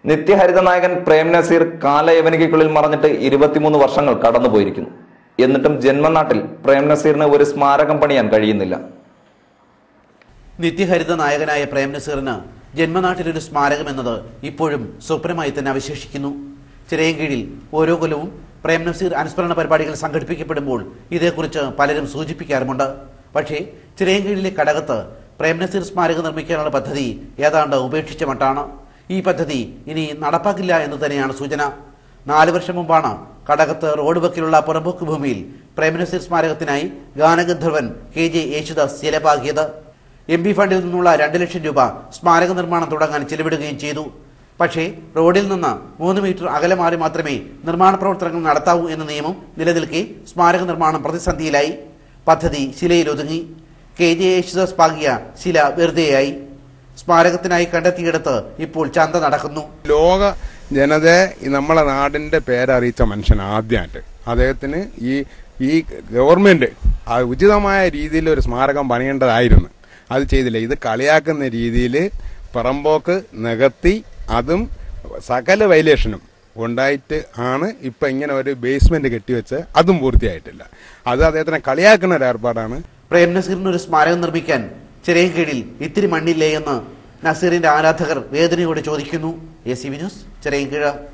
നിത്യഹരിത നായകൻ പ്രേം നസീർ കാലയവനികയ്ക്കുള്ളിൽ മറഞ്ഞിട്ട് ഇരുപത്തിമൂന്ന് വർഷങ്ങൾ കടന്നുപോയിരിക്കുന്നു എന്നിട്ടും ജന്മനാട്ടിൽ പ്രേം നസീറിന് ഒരു സ്മാരകം പണിയാൻ കഴിയുന്നില്ല നിത്യഹരിത നായകനായ പ്രേം നസീറിന് ജന്മനാട്ടിലൊരു സ്മാരകം എന്നത് ഇപ്പോഴും സ്വപ്നമായി തന്നെ അവശേഷിക്കുന്നു ചിറയൻകീഴിൽ ഓരോ കൊല്ലവും പ്രേം നസീർ അനുസ്മരണ പരിപാടികൾ സംഘടിപ്പിക്കപ്പെടുമ്പോൾ ഇതേക്കുറിച്ച് പലരും സൂചിപ്പിക്കാറുമുണ്ട് പക്ഷേ ചിറയൻകീഴിലെ കടകത്ത് പ്രേം നസീർ സ്മാരകം നിർമ്മിക്കാനുള്ള പദ്ധതി ഏതാണ്ട് ഉപേക്ഷിച്ച മട്ടാണ് ഈ പദ്ധതി ഇനി നടപ്പാക്കില്ല എന്ന് തന്നെയാണ് സൂചന നാല് വർഷം മുമ്പാണ് കടകത്ത് റോഡ് വക്കിലുള്ള പുറമ്പോക്ക് ഭൂമിയിൽ പ്രേംനസീർ സ്മാരകത്തിനായി ഗാനഗന്ധർവൻ കെ ജെ യേശുദാസ് ചിലവാക്കിയത് എം പി ഫണ്ടിൽ നിന്നുള്ള രണ്ട് ലക്ഷം രൂപ സ്മാരക നിർമ്മാണം തുടങ്ങാൻ ചിലവിടുകയും ചെയ്തു പക്ഷേ റോഡിൽ നിന്ന് മൂന്ന് മീറ്റർ അകലെ മാറി മാത്രമേ നിർമ്മാണ പ്രവർത്തനങ്ങൾ നടത്താവൂ എന്ന നിയമം നിലനിൽക്കെ സ്മാരക നിർമ്മാണം പ്രതിസന്ധിയിലായി പദ്ധതി ശിലയിൽ ഒതുങ്ങി കെ ജെ യേശുദാസ് പാകിയ ശില വെറുതെയായി സ്മാരകത്തിനായി കണ്ടെത്തിയിടത്ത് ഇപ്പോൾ ചന്ത നടക്കുന്നു ലോക ജനതയെ ഈ നമ്മളെ നാടിന്റെ പേരറിയിച്ച മനുഷ്യൻ ആദ്യമായിട്ട് അദ്ദേഹത്തിന് ഈ ഈ ഗവൺമെന്റ് ആ ഉചിതമായ രീതിയിൽ ഒരു സ്മാരകം പണിയേണ്ടതായിരുന്നു അത് ചെയ്തില്ല ഇത് കളിയാക്കുന്ന രീതിയിൽ പറമ്പോക്ക് നികത്തി അതും സകല വൈലേഷനും ഉണ്ടായിട്ട് ആണ് ഇപ്പൊ ഇങ്ങനെ ഒരു ബേസ്മെന്റ് കെട്ടിവെച്ച് അതും പൂർത്തിയായിട്ടില്ല അത് അദ്ദേഹത്തിനെ കളിയാക്കുന്ന ഒരു ഏർപ്പാടാണ് പ്രേം നസീറിന് ഒരു സ്മാരകം നിർമ്മിക്കാൻ ചെറിയ കീഴിൽ ഇത്തിരി മണ്ണില്ലേ എന്ന് നസീറിന്റെ ആരാധകർ വേദനയോട് ചോദിക്കുന്നു എ സി വി ന്യൂസ് ചെറിയ കീഴ